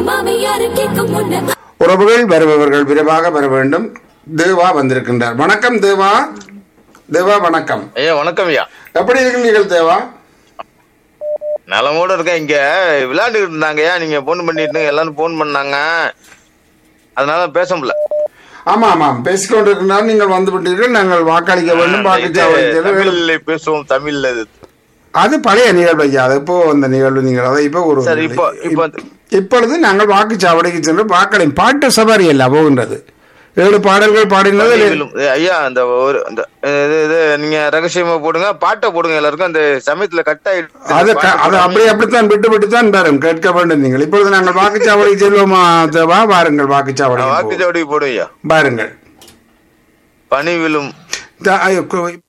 மாமியாரு கேட்கும் முன்ன உறவுகள் வருபவர்கள் விரைவாக வர வேண்டும் தேவா வந்திருக்கின்றார் வணக்கம் தேவா தேவா வணக்கம் ஐயா வணக்கம் ஐயா எப்படி இருக்கிறீர்கள் தேவா நலமோட இருக்கேன் இங்க விளையாண்டுட்டு இருந்தாங்கய்யா நீங்க போன் பண்ணிட்டு எல்லாரும் போன் பண்ணாங்க அதனால பேச முடியல ஆமா ஆமாம் பேசிக்கொண்டிருக்கின்றார் நீங்கள் வந்து விட்டீர்கள் நாங்கள் வாக்களிக்க வேண்டும் இது வாக்குச்சாவடி தமிழ்ல பேசுவோம் தமிழ்ல இது அது பழைய நிகழ்வு ஐயா அது இப்போ அந்த நிகழ்வு நீங்கள் அதை இப்போ ஒரு சரி, இப்போ- இப்போ- இப்பொழுது நாங்கள் வாக்குச்சாவடிக்கு சென்று வாக்களி பாட்டு சவாரி அல்ல போகின்றது ஏழு பாடல்கள் பாடினது பணிவிலும். ஐயா அந்த ஒரு அந்த இது இது நீங்க ரகசியமா போடுங்க பாட்டை போடுங்க எல்லாருக்கும் அந்த சமயத்துல கட் ஆயிடுச்சு அது க- அது அப்படி அப்படித்தான் விட்டு விட்டுத்தான் வரும் கேட்க வேண்டும் நீங்கள் இப்பொழுது நாங்கள் வாக்குச்சாவடிக்கு செல்வோமா தேவா வாருங்கள் வாக்குச்சாவடி வாக்குச்சாவடி போடும் ஐயா பாருங்கள் பணிவிலும் த- ஐயோ, கு-